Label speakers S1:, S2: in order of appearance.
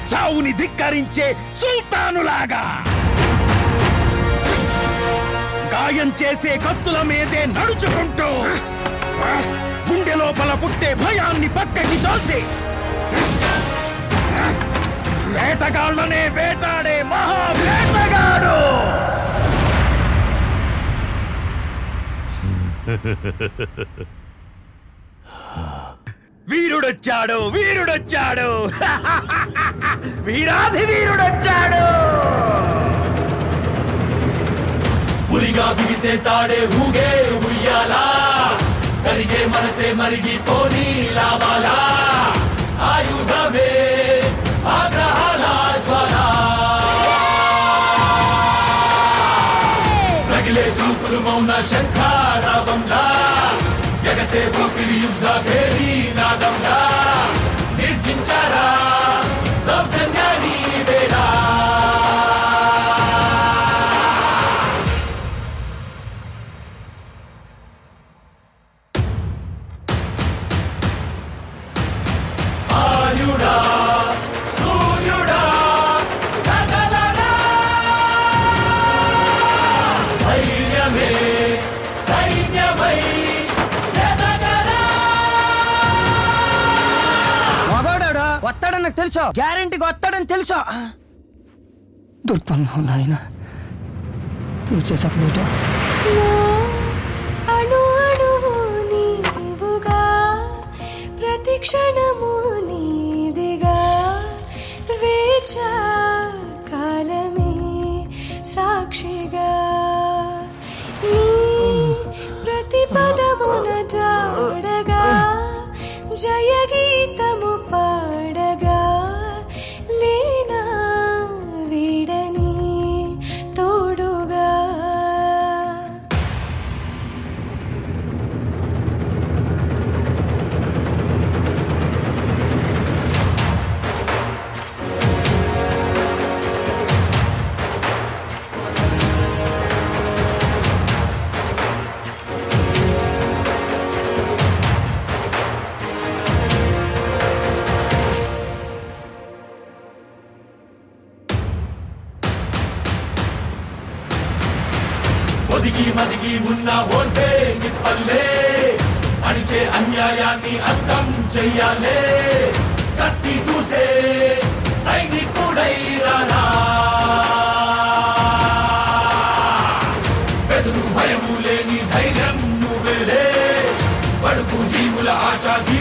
S1: చావుని ధిక్కరించే సుల్తానులాగా గాయం చేసే కత్తుల మీదే నడుచుకుంటూ గుండె లోపల పుట్టే భయాన్ని పక్కకి తోసి వేటగాళ్ళనే వేటాడే మహా వేటగాడు వీరుడొచ్చాడు వీరుడొచ్చాడు వీరాధి వీరుడొచ్చాడు
S2: ఉరిగా బిగిసే తాడే ఊగే ఉయ్యాలా కరిగే మనసే మరిగి పోనీ లావాలా ఆయుధమే ఆగ్రహాల జ్వాల రగిలే చూపులు మౌన శంఖారావంలా ఎగసే ఊపిరి యుద్ధ భేరీ నాదంలా నిర్జించారా దౌర్జన్యాన్ని వేడా ఆర్యుడా సూర్యుడా కదలరా ధైర్యమే సైన్యమై ఎదగరా
S3: మగోడాడు వస్తాడని నాకు తెలుసు గ్యారంటీగా వస్తాడని తెలుసు దుర్పంగం నాయన నువ్వు చేసేట
S4: అణు అణువు నీవుగా ప్రతి క్షణము నీదిగా వేచా కాలమే సాక్షిగా నీ ప్రతి పదమున జాడగా జయ గీతము పాడగా లేనా వీడని తోడుగా
S2: ఒదిగి మదిగి ఉన్న ఓర్పే నిప్పల్లే అణిచే అన్యాయాన్ని అర్థం చెయ్యాలే కత్తి దూసే సైనికుడై రారా బెదురు భయము లేని ధైర్యం నువ్వేలే బడుగు జీవుల ఆశా